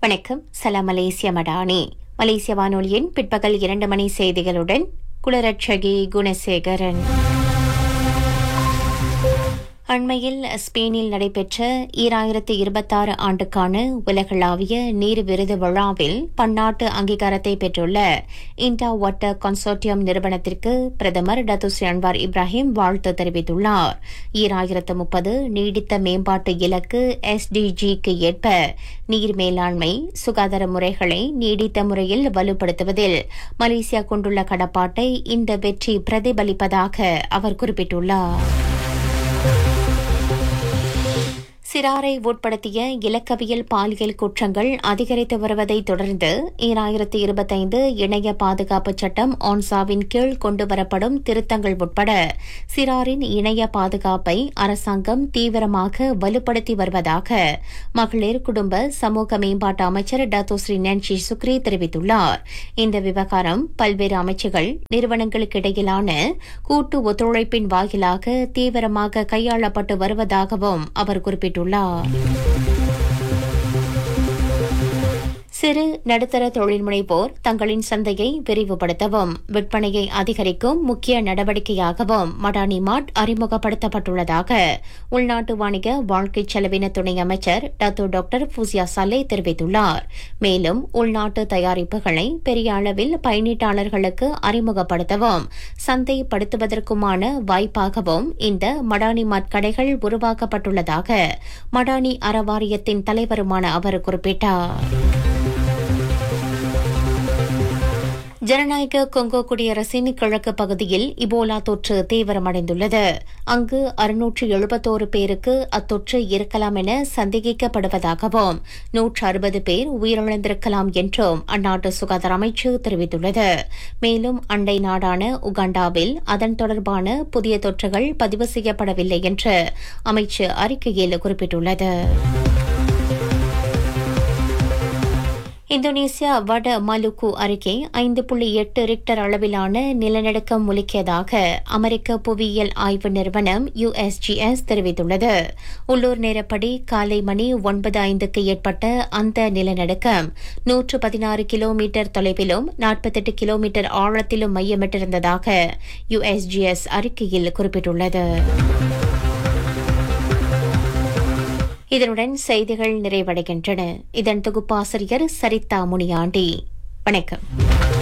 வணக்கம் சலாம் மலேசிய மடானி மலேசிய வானொலியின் பிற்பகல் இரண்டு மணி செய்திகளுடன் குலரட்சகி குணசேகரன் அண்மையில் ஸ்பெயினில் நடைபெற்ற ஈராயிரத்தி இருபத்தாறு ஆண்டுக்கான உலகளாவிய நீர் விருது விழாவில் பன்னாட்டு அங்கீகாரத்தை பெற்றுள்ள இண்டா வாட்டர் கன்சோர்டியம் நிறுவனத்திற்கு பிரதமர் டத்துஸ்ரீ அன்வார் இப்ராஹிம் வாழ்த்து தெரிவித்துள்ளார் ஈராயிரத்து முப்பது நீடித்த மேம்பாட்டு இலக்கு எஸ்டிஜிக்கு ஏற்ப நீர் மேலாண்மை சுகாதார முறைகளை நீடித்த முறையில் வலுப்படுத்துவதில் மலேசியா கொண்டுள்ள கடப்பாட்டை இந்த வெற்றி பிரதிபலிப்பதாக அவர் குறிப்பிட்டுள்ளார் சிறாரை உட்படுத்திய இலக்கவியல் பாலியல் குற்றங்கள் அதிகரித்து வருவதை தொடர்ந்து ஈராயிரத்தி இருபத்தைந்து இணைய பாதுகாப்பு சட்டம் ஆன்சாவின் கீழ் கொண்டுவரப்படும் திருத்தங்கள் உட்பட சிறாரின் இணைய பாதுகாப்பை அரசாங்கம் தீவிரமாக வலுப்படுத்தி வருவதாக மகளிர் குடும்ப சமூக மேம்பாட்டு அமைச்சர் டாத்தோஸ்ரீ நான்சி சுக்ரி தெரிவித்துள்ளார் இந்த விவகாரம் பல்வேறு அமைச்சுகள் நிறுவனங்களுக்கு இடையிலான கூட்டு ஒத்துழைப்பின் வாயிலாக தீவிரமாக கையாளப்பட்டு வருவதாகவும் அவர் குறிப்பிட்டுள்ளார் சிறு நடுத்தர தொழில் முனைவோர் தங்களின் சந்தையை விரிவுபடுத்தவும் விற்பனையை அதிகரிக்கும் முக்கிய நடவடிக்கையாகவும் மடானி மாட் அறிமுகப்படுத்தப்பட்டுள்ளதாக உள்நாட்டு வணிக வாழ்க்கை செலவின துணை அமைச்சர் டத்தோ டாக்டர் ஃபூசியா சலே தெரிவித்துள்ளார் மேலும் உள்நாட்டு தயாரிப்புகளை பெரிய அளவில் பயனீட்டாளர்களுக்கு அறிமுகப்படுத்தவும் சந்தைப்படுத்துவதற்குமான வாய்ப்பாகவும் இந்த மடானி மாட் கடைகள் உருவாக்கப்பட்டுள்ளதாக மடானி அறவாரியத்தின் தலைவருமான அவர் குறிப்பிட்டார் ஜனநாயக கொங்கோ குடியரசின் கிழக்கு பகுதியில் இபோலா தொற்று தீவிரமடைந்துள்ளது அங்கு அறுநூற்று எழுபத்தோரு பேருக்கு அத்தொற்று இருக்கலாம் என சந்தேகிக்கப்படுவதாகவும் நூற்று அறுபது பேர் உயிரிழந்திருக்கலாம் என்றும் அந்நாட்டு சுகாதார அமைச்சு தெரிவித்துள்ளது மேலும் அண்டை நாடான உகாண்டாவில் அதன் தொடர்பான புதிய தொற்றுகள் பதிவு செய்யப்படவில்லை என்று அமைச்சு அறிக்கையில் குறிப்பிட்டுள்ளது இந்தோனேசியா வட மலுக்கு அருகே ஐந்து புள்ளி எட்டு ரிக்டர் அளவிலான நிலநடுக்கம் முலிக்கியதாக அமெரிக்க புவியியல் ஆய்வு நிறுவனம் யுஎஸ்ஜிஎஸ் தெரிவித்துள்ளது உள்ளூர் நேரப்படி காலை மணி ஒன்பது ஐந்துக்கு ஏற்பட்ட அந்த நிலநடுக்கம் நூற்று பதினாறு கிலோமீட்டர் தொலைவிலும் நாற்பத்தெட்டு கிலோமீட்டர் ஆழத்திலும் மையமிட்டிருந்ததாக யுஎஸ்ஜிஎஸ் அறிக்கையில் குறிப்பிட்டுள்ளது இதனுடன் செய்திகள் நிறைவடைகின்றன இதன் தொகுப்பாசிரியர் சரிதா முனியாண்டி வணக்கம்